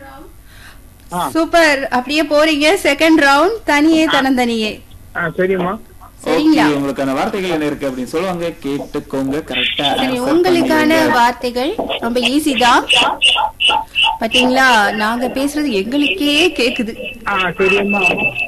ஆ. Super அப்படியே போறீங்க second round தனியே தனந்தனியே ஆ சரிம்மா சரிங்களா ஓகே உங்களுக்கான வார்த்தைகள் என்ன இருக்கு அப்படின்னு சொல்லுவாங்க கேட்டுக்கோங்க கரெக்டா சரி உங்களுக்கான வார்த்தைகள் ரொம்ப ஈஸி தான் பாத்தீங்களா நாங்க பேசுறது எங்களுக்கே கேக்குது ஆ சரிம்மா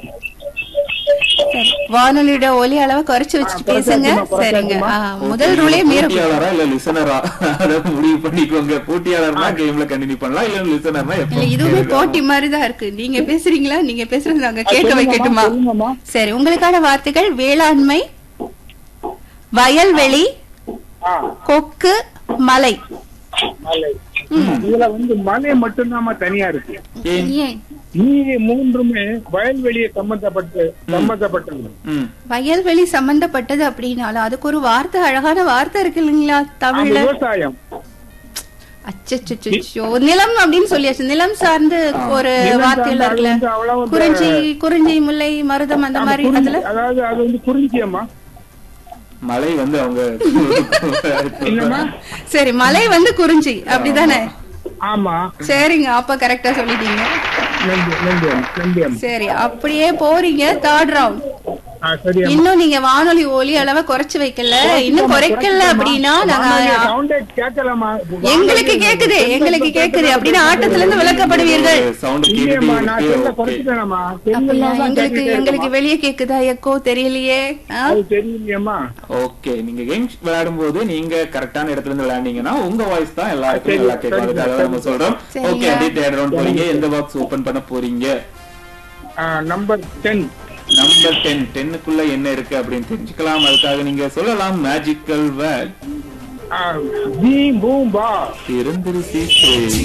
சரி, வானொலியோட ஒலி அளவை குறைச்சு வச்சுட்டு ஆ, பேசுங்க குறைச்சாச்சும்மா, சரிங்க ஆ, குறைச்சாச்சும்மா. முதல் ரூலே மீறக்கூடாது போட்டியாளரா இல்ல லிசனரா அத முடிவு பண்ணிக்கோங்க போட்டியாளர்னா கேம்ல கண்டினியூ பண்ணலாம் இல்ல லிசனர்னா இல்ல எப்போ இதுவுமே போட்டி மாதிரி தான் இருக்கு நீங்க பேசுறீங்களா நீங்க பேசுறது நாங்க கேட்க சொல்லுங்கம்மா, வைக்கட்டுமா சொல்லுங்கம்மா. சரி உங்களுக்கான வார்த்தைகள் வேளாண்மை வயல்வெளி ஆ கொக்கு மலை மலை இதுல வந்து மலை மட்டும்தாம்மா தனியா இருக்கு ஏன்? ஏன் மீதி மூன்றுமே வயல்வெளியை சம்பந்தப்பட்டு சம்பந்தப்பட்டது ம். வயல்வெளி சம்பந்தப்பட்டது அப்படின்னாலும் அதுக்கு ஒரு வார்த்தை அழகான வார்த்தை இருக்கு இல்லைங்களா ஆ, தமிழ்ல விவசாயம் அச்சச்சோ நிலம் அப்படின்னு சொல்லியாச்சு நிலம் சார்ந்து ஒரு நிலம் வார்த்தை எல்லாம் சார்ந்து அது வந்து இருக்குல்ல அவ்வளவு குறிஞ்சி குறிஞ்சி முல்லை மருதம் அந்த ஆமா, மாதிரி குறிஞ்சி- அதுல அதாவது அது வந்து குறிஞ்சியம்மா மழை வந்து அவங்க இல்லம்மா சரி மலை வந்து குறிஞ்சி அப்படிதானே ஆமா சரிங்க அப்ப கரெக்டா சொல்லிட்டீங்க நன்றி நன்றி அம்மா, நன்றி அம்மா. சரி அப்படியே போறீங்க தேர்ட் ரவுண்ட் ஆ சரி அம்மா. இன்னும் நீங்க வானொலி ஒலி அளவை குறைச்சு வைக்கல இன்னும் குறைக்கல அப்படின்னா நாங்க வானொலி சவுண்டே கேட்கலாமா எங்களுக்கு கேக்குது எங்களுக்கு கேக்குது அப்படின்னா ஆட்டத்துல இருந்து விளக்கப்படுவீர்கள் சவுண்ட் இல்லையம்மா நான் கேட்டுட்டே சொல்ல இருக்கு ஓகே குறைச்சிட்டேனம்மா அப்படியா? தெரியலாம் தான் எங்களுக்கு கேட்டுட்டே எங்களுக்கு இருக்கேம்மா. வெளியே கேக்குதா எக்கோ தெரியலையே ஆ? அது தெரியலையம்மா ஓகே நீங்க கேம்ஸ் விளையாடும் போது நீங்க கரெக்டான இடத்துல இருந்து விளையாண்டீங்கன்னா உங்க வாய்ஸ் தான் எல்லாருக்கும் சரி, நல்லா கேட்கும் சரி, அதுக்காக நம்ம சொல்றோம் சரிங்க. ஓகே அப்படியே தேர்ட் ரவுண்ட் போறீங்க எந்த பாக்ஸ் ஓபன் பண்ண போறீங்க நம்பர் டென் நம்பர் டென் டென்னுக்குள்ள என்ன இருக்கு அப்படின்னு தெரிஞ்சுக்கலாம் அதுக்காக நீங்க சொல்லலாம் மேஜிக்கல் வேர்ட் பீம் பூம் பா இருந்திருசி